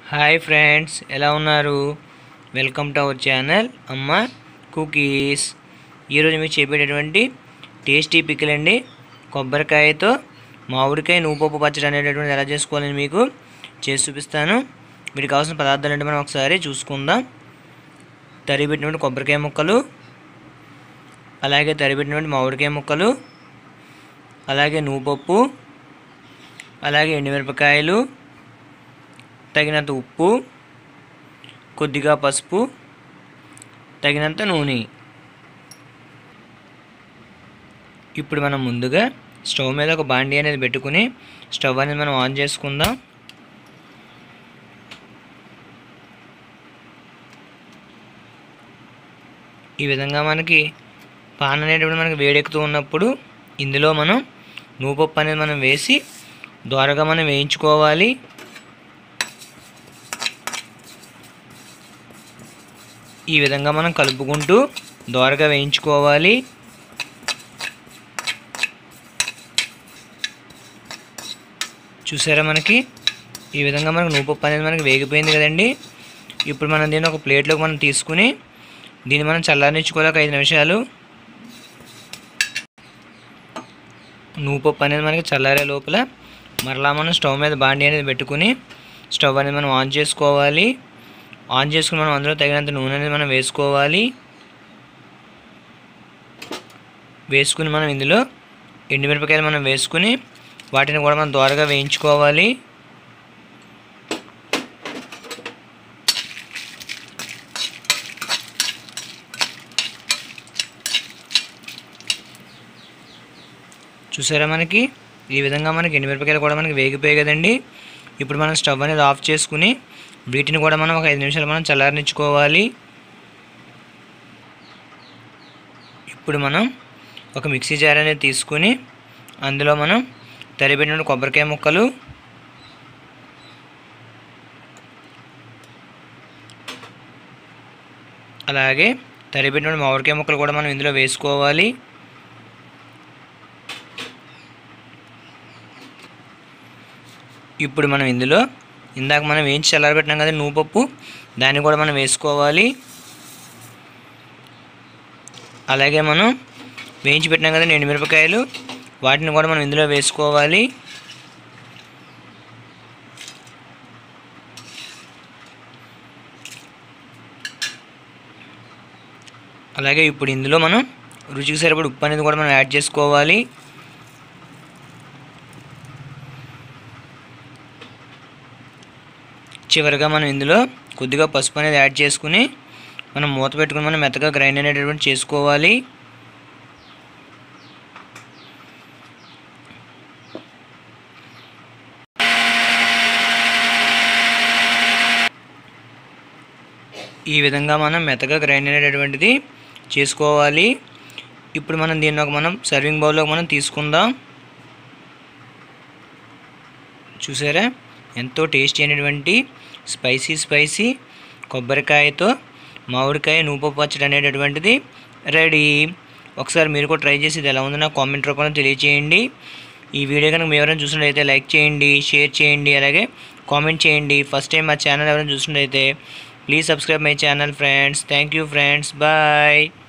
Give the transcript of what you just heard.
hi friends ఎలా ఉన్నారు welcome to our channel Amma cookies ఈరోజు మీకు చెప్పేటటువంటి టేస్టీ పికిల్ అండి కొబ్బరికాయతో మామిడికాయ నువ్వుపప్పు పచ్చడి అనేటటువంటిది ఎలా చేసుకోవాలని మీకు చేసి చూపిస్తాను వీటికి కావాల్సిన పదార్థాలు అంటే మనం ఒకసారి చూసుకుందాం తరిగిపెట్టినటువంటి కొబ్బరికాయ ముక్కలు అలాగే తరిగిపెట్టినటువంటి మామిడికాయ ముక్కలు అలాగే నువ్వుపప్పు అలాగే ఎండుమిరపకాయలు తగినంత ఉప్పు కొద్దిగా పసుపు తగినంత నూనె ఇప్పుడు మనం ముందుగా స్టవ్ మీద ఒక బాండీ అనేది పెట్టుకుని స్టవ్ అనేది మనం ఆన్ చేసుకుందాం ఈ విధంగా మనకి పాన్ అనేటప్పుడు మనకి వేడెక్కుతూ ఉన్నప్పుడు ఇందులో మనం నువ్వుపప్పు అనేది మనం వేసి దోరగా మనం వేయించుకోవాలి ఈ విధంగా మనం కలుపుకుంటూ దోరగా వేయించుకోవాలి చూసారా మనకి ఈ విధంగా మనకు నువ్వుపప్పు అనేది మనకి వేగిపోయింది కదండి ఇప్పుడు మనం దీన్ని ఒక ప్లేట్లోకి మనం తీసుకుని దీన్ని మనం చల్లారించుకోవాలి ఒక ఐదు నిమిషాలు నువ్వుపప్పు అనేది మనకి చల్లారే లోపల మరలా మనం స్టవ్ మీద బాండీ అనేది పెట్టుకుని స్టవ్ అనేది మనం ఆన్ చేసుకోవాలి ఆన్ చేసుకుని మనం అందులో తగినంత నూనె అనేది మనం వేసుకోవాలి వేసుకుని మనం ఇందులో ఎండుమిరపకాయలు మనం వేసుకుని వాటిని కూడా మనం దోరగా వేయించుకోవాలి చూసారా మనకి ఈ విధంగా మనకి ఎండుమిరపకాయలు కూడా మనకి వేగిపోయాయి కదండి ఇప్పుడు మనం స్టవ్ అనేది ఆఫ్ చేసుకుని వీటిని కూడా మనం ఒక ఐదు నిమిషాలు మనం చల్లారనిచ్చుకోవాలి ఇప్పుడు మనం ఒక మిక్సీ జార్ అనేది తీసుకుని అందులో మనం తరిపెట్టిన కొబ్బరికాయ ముక్కలు అలాగే తరిపెట్టిన మామిడికాయ ముక్కలు కూడా మనం ఇందులో వేసుకోవాలి ఇప్పుడు మనం ఇందులో ఇందాక మనం వేయించి చల్లారబెట్టినాం కదా నువ్వుపప్పు దాన్ని కూడా మనం వేసుకోవాలి అలాగే మనం వేయించి పెట్టినాం కదా ఎండుమిరపకాయలు వాటిని కూడా మనం ఇందులో వేసుకోవాలి అలాగే ఇప్పుడు ఇందులో మనం రుచికి సరిపడి ఉప్పు అనేది కూడా మనం యాడ్ చేసుకోవాలి చివరిగా మనం ఇందులో కొద్దిగా పసుపు అనేది యాడ్ చేసుకుని మనం మూత పెట్టుకుని మనం మెత్తగా గ్రైండ్ అనేటటువంటి చేసుకోవాలి ఈ విధంగా మనం మెత్తగా గ్రైండ్ అనేటటువంటిది చేసుకోవాలి ఇప్పుడు మనం దీన్ని ఒక మనం సర్వింగ్ బౌల్లోకి మనం తీసుకుందాం చూసారా ఎంతో టేస్టీ అయినటువంటి స్పైసీ స్పైసీ కొబ్బరికాయతో మామిడికాయ నూపప్పు పచ్చడి అనేటటువంటిది రెడీ ఒకసారి మీరు కూడా ట్రై చేసి ఇది ఎలా ఉందో నాకు కామెంట్ రూపంలో తెలియచేయండి ఈ వీడియో కనుక మీరు ఎవరైనా చూసినట్లయితే లైక్ చేయండి షేర్ చేయండి అలాగే కామెంట్ చేయండి ఫస్ట్ టైం మా ఛానల్ ఎవరైనా చూసినట్లయితే please subscribe my channel friends thank you friends bye